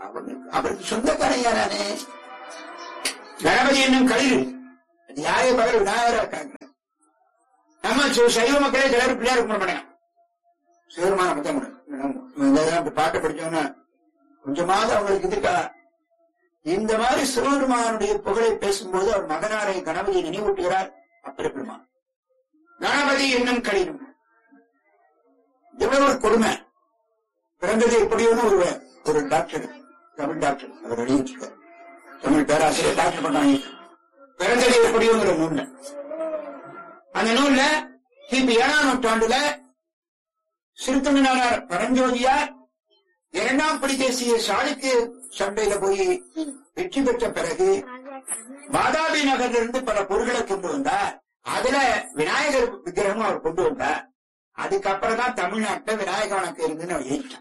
அவனுக்கு அவருக்கு சொந்தக்காரன் யாரானே கணபதி என்னும் கழிவு அது யாரே பகல் விநாயகரா இருக்காங்க நம்ம சு- சைவ மக்களே சிலர் பிள்ளையார் கும்பிட மாட்டாங்க சிவருமான பத்தம் கூட பாட்டை படிச்சோன்னா கொஞ்சமாவது அவங்களுக்கு இது இருக்கா இந்த மாதிரி சிவபெருமானுடைய புகழை பேசும்போது அவர் மகனாரை கணபதியை நினைவூட்டுகிறார் அப்பர் பெருமான் கணபதி என்னும் கழிவு எவ்வளவு ஒரு கொடுமை பிறந்தது எப்படியோன்னு ஒரு ஒரு டாக்டர் தமிழ் டாக்டர் அவர் எழுதியிருக்கார் தமிழ் பேராசிரியர் டாக்டர் பண்ணாங்க பிறந்தது எப்படியோங்கிற நூல்ல அந்த நூல்ல கிபி ஏழாம் நூற்றாண்டுல சிறுத்தமிழனார் பரஞ்சோதியார் இரண்டாம் படி தேசிய சாளுக்கிய சண்டையில போய் வெற்றி பெற்ற பிறகு வாதாபி நகர்ல இருந்து பல பொருட்களை கொண்டு வந்தார் அதுல விநாயகர் விக்கிரகம் அவர் கொண்டு வந்தார் அதுக்கப்புறம் தான் தமிழ்நாட்டுல விநாயக வணக்கம் இருந்துன்னு அவர் எழுதிட்டார்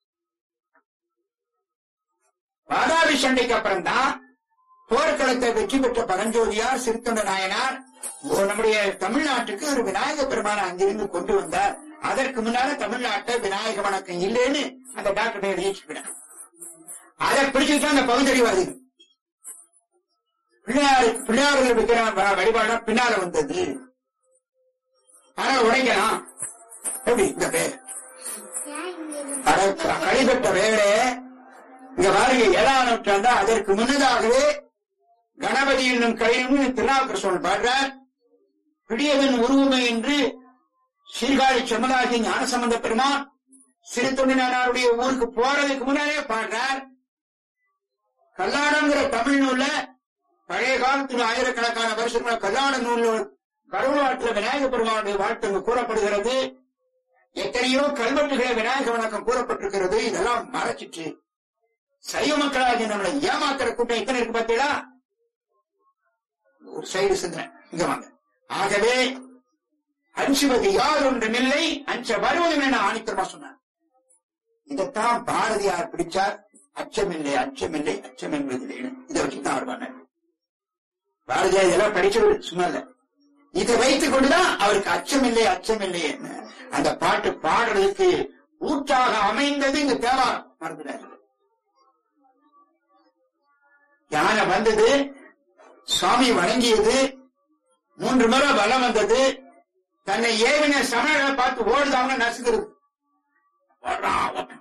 வாதாபி சண்டைக்கு அப்புறம் தான் போர்க்களத்தை வெற்றி பெற்ற பரஞ்சோதியார் சிறுத்தொண்ட நாயனார் ஓ, நம்முடைய தமிழ்நாட்டுக்கு ஒரு விநாயக பெருமான அங்கிருந்து கொண்டு வந்தார் அதற்கு முன்னால தமிழ்நாட்டை விநாயக வணக்கம் இல்லைன்னு அந்த டாக்டர் எழுதிட்டு அதை பிடிச்சிட்டு அந்த பகுத்தறிவாதிகள் பிள்ளையார் பிள்ளையார்கள் விக்கிற வ- வழிபாடு பின்னால வந்தது ஆனா உடைக்கலாம் எப்படி இந்த பேர் அட, க- கழிபெற்ற வேலை இங்க பாருங்க ஏழாம் நூற்றாண்டு அதற்கு முன்னதாகவே கணபதி என்னும் கழிவு திருநாவுக்கரசோன் பாடுறார் பிடியவன் உருவமை என்று சீர்காழி செம்மலாகி ஞானசம்பந்த பெருமான் சிறு தொண்டினாருடைய ஊருக்கு போறதுக்கு முன்னாலே பாடுறார் கல்லாடங்கிற தமிழ் நூல்ல பழைய காலத்துல ஆயிரக்கணக்கான வருஷங்கள கல்லாட நூல்ல கடவுளாற்றுல விநாயக பெருமானுடைய வாழ்த்து அங்கு கூறப்படுகிறது எத்தனையோ கல்வெட்டுகளை விநாயக வணக்கம் கூறப்பட்டிருக்கிறது இதெல்லாம் மறைச்சிட்டு சைவ மக்களாகிய நம்மளை ஏமாத்துற கூட்டம் எத்தனை இருக்கு பார்த்தீங்களா ஒரு சைடு சிந்தனை இங்க வாங்க ஆகவே அஞ்சுவது யார் ஒன்றுமில்லை அஞ்ச வருவதும் என ஆணித்தரமா சொன்னார் இதைத்தான் பாரதியார் பிடிச்சார் அச்சமில்லை அச்சமில்லை அச்சம் என்பதில்லைன்னு இதை வச்சுதான் அவர் பண்ணார் பாரதியார் இதெல்லாம் படிச்சது சும்மா இல்ல இதை வைத்துக் கொண்டுதான் அவருக்கு அச்சமில்லை அச்சமில்லை என்ன அந்த பாட்டு பாடுறதுக்கு ஊற்றாக அமைந்தது இந்த தேவாரம் மறந்துடாரு யானை வந்தது சுவாமி வணங்கியது மூன்று முறை பலம் வந்தது தன்னை ஏவின சமணர்களை பார்த்து ஓடுதாங்க நசுக்கிறது ஓடுறான், ஓடுறான்.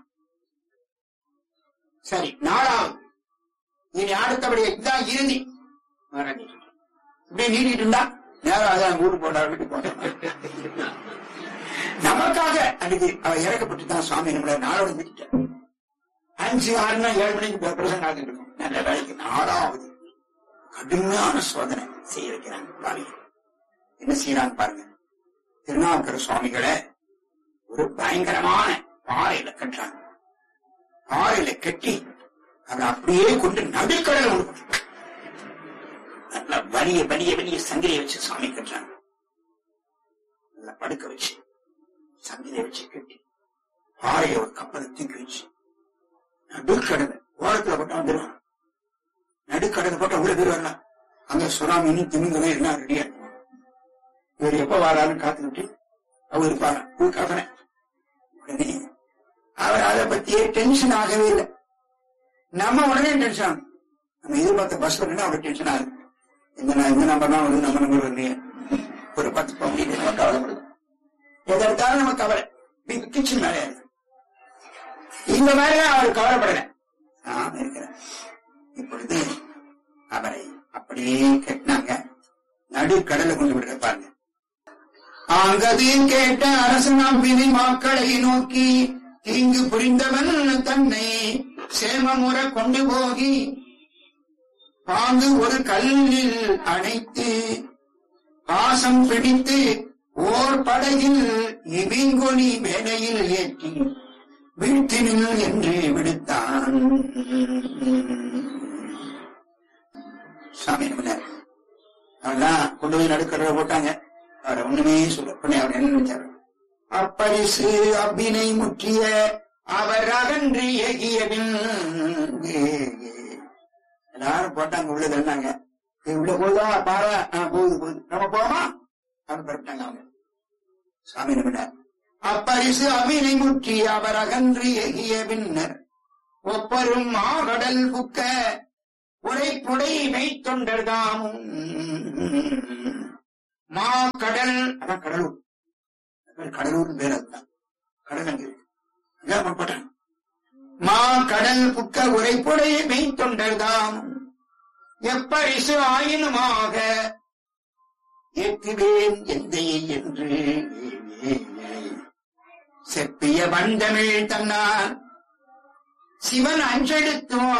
சரி நாலாவது இனி அடுத்தபடி இதுதான் இறுதி மகாராஜ். இப்படியே நீடிட்டு இருந்தா நேரம் அதான் ஊரு போனார் வீட்டுக்கு போனார் நமக்காக அன்னைக்கு அவர் இறக்கப்பட்டு தான் சுவாமி நம்மள நாளோட விட்டுட்டார் அஞ்சு ஆறுனா ஏழு மணிக்கு பிரசங்க ஆகிட்டு இருக்கும் நல்ல வேலைக்கு நாலாவது கடுமையான சோதனை செய்ய வைக்கிறாங்க பாருங்க என்ன செய்யறாங்க பாருங்க திருநாவுக்கர சுவாமிகளை ஒரு பயங்கரமான பாறையில கட்டுறாங்க பாறையில கட்டி அதை அப்படியே கொண்டு நடுக்கடல கொண்டு போறாங்க. நல்லா வலிய வலிய வலிய சங்கிலியை வச்சு சாமி கட்டுறாங்க நல்லா படுக்க வச்சு சங்கிலியை வச்சு கட்டி பாறையை ஒரு கப்பலை தூக்கி வச்சு நடுக்கடலை ஓரத்துல போட்டா வந்துடுவான் நடுக்கடலை போட்டா உள்ள பேர் வரலாம் அங்க சுறாமீனு திமிங்கலம் எல்லாம் ரெடியா இருக்கும் இவர் எப்ப வாராருன்னு காத்துக்கிட்டு அவர் இருப்பாங்க ஊர் காப்பறேன் உடனே அவர் அதை பத்தியே டென்ஷன் ஆகவே இல்லை நம்ம உடனே டென்ஷன் ஆகும் நம்ம எதிர்பார்த்த பஸ் வரணும் அவர் டென்ஷன் ஆகுது இந்த நா- இந்த நம்பர் தான் வருது நம்ம நம்பர் வரலையே ஒரு பத்து பகுதி நம்ம கவலைப்படுது எதற்காக நம்ம கவலை கிச்சன் மேலே இருக்கு. இந்த மாதிரி அவர் கவலைப்படல நான் இருக்கிறேன் இப்பொழுது அவரை அப்படியே கட்டினாங்க நடுக்கடலை கொண்டு விடுற பாருங்க ஆங்கதையும் கேட்ட அரசனாம் பிணை மாக்களை நோக்கி தீங்கு புரிந்தவன் தன்னை சேமமுற கொண்டு போகி பாங்கு ஒரு கல்லில் அணைத்து பாசம் பிடித்து ஓர் படகில் இவிங்கொலி வேலையில் ஏற்றி வீழ்த்தினில் என்று விடுத்தான் சாமி நம்பினார் அவெல்லாம் கொண்டு போய் நடுக்கடலை போட்டாங்க அவரை ஒண்ணுமே சொல்ல பண்ணி அவர் என்ன நினைச்சாரு அப்பரிசு அபினை முற்றிய அவர் அகன்று எகியவின் எல்லாரும் போட்டாங்க உள்ள தள்ளினாங்க இது உள்ள போதா பாரா ஆ, போகுது போகுது நம்ம போமா அப்படின்னு பரப்பிட்டாங்க அவங்க சாமி நம்பினார் அப்பரிசு அபினை முற்றி அவர் அகன்று எகிய பின்னர் ஒப்பரும் மாகடல் புக்க உரைப்புடை மெய்த்தொண்டர்தாமும் மா கடல் அதான் கடலூர் கடலூர் பேர் அதுதான் கடல் அங்க இருக்கு அதான் புறப்பட்டாங்க மா கடல் புக்க உரைப்புடை மெய்த்தொண்டர்தாம் எப்பரிசு ஆயினுமாக ஏற்றுவேன் எந்தை என்று செப்பிய வண்டமிழ் தன்னார் சிவன் அஞ்செடுத்தும்